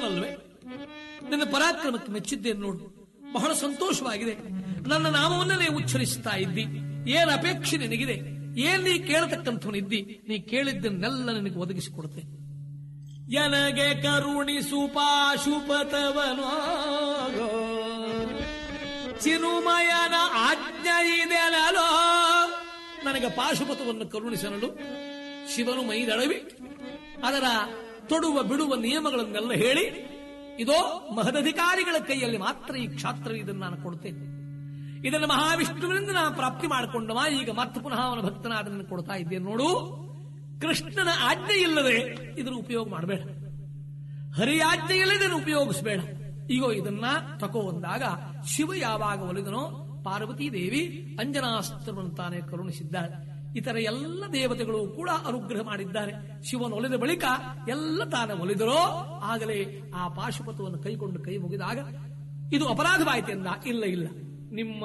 ಅಲ್ವೇ ನಿನ್ನ ಪರಾಕ್ರಮಕ್ಕೆ ಮೆಚ್ಚಿದ್ದೇನೆ ನೋಡು ಬಹಳ ಸಂತೋಷವಾಗಿದೆ ನನ್ನ ನಾಮವನ್ನೇ ಉಚ್ಚರಿಸ್ತಾ ಇದ್ದಿ ಏನ್ ಅಪೇಕ್ಷೆ ನಿನಗಿದೆ ಏನ್ ನೀ ಕೇಳತಕ್ಕಂಥವನಿದ್ದಿ ನೀ ಕೇಳಿದ್ದನ್ನೆಲ್ಲ ನಿನಗೆ ಒದಗಿಸಿಕೊಡುತ್ತೆ ನನಗೆ ಕರುಣಿಸು ಪಾಶುಪತವನೋ ಚಿನುಮಯನ ಆಜ್ಞೆ ಇದೆಯಲೋ ನನಗೆ ಪಾಶುಪತವನ್ನು ಕರುಣಿಸಲು ಶಿವನು ಮೈದಳವಿ ಅದರ ತೊಡುವ ಬಿಡುವ ನಿಯಮಗಳನ್ನೆಲ್ಲ ಹೇಳಿ ಇದೋ ಮಹದಧಿಕಾರಿಗಳ ಕೈಯಲ್ಲಿ ಮಾತ್ರ ಈ ಕ್ಷಾತ್ರ ಇದನ್ನು ನಾನು ಕೊಡ್ತೇನೆ ಇದನ್ನು ಮಹಾವಿಷ್ಣುವಿನಿಂದ ನಾನು ಪ್ರಾಪ್ತಿ ಮಾಡಿಕೊಂಡವ ಈಗ ಮತ್ತೆ ಪುನಃ ಅವನ ಭಕ್ತನಾದ ನನ್ನ ಕೊಡ್ತಾ ಇದ್ದೇನೆ ನೋಡು ಕೃಷ್ಣನ ಆಜ್ಞೆ ಇಲ್ಲದೆ ಇದರ ಉಪಯೋಗ ಮಾಡಬೇಡ ಹರಿಯಾಜ್ಞೆ ಇಲ್ಲದೆ ಇದನ್ನು ಉಪಯೋಗಿಸಬೇಡ ಈಗ ಇದನ್ನ ತಕೋ ಅಂದಾಗ ಶಿವ ಯಾವಾಗ ಒಲಿದನೋ ಪಾರ್ವತಿ ದೇವಿ ಅಂಜನಾಸ್ತ್ರವನ್ನು ತಾನೇ ಕರುಣಿಸಿದ್ದಾರೆ ಇತರ ಎಲ್ಲ ದೇವತೆಗಳು ಕೂಡ ಅನುಗ್ರಹ ಮಾಡಿದ್ದಾರೆ ಶಿವನು ಒಲಿದ ಬಳಿಕ ಎಲ್ಲ ತಾನೇ ಒಲಿದರೋ ಆಗಲೇ ಆ ಪಾಶುಪತವನ್ನು ಕೈಕೊಂಡು ಕೈ ಮುಗಿದಾಗ ಇದು ಅಪರಾಧವಾಯಿತೆಂದ ಇಲ್ಲ ಇಲ್ಲ ನಿಮ್ಮ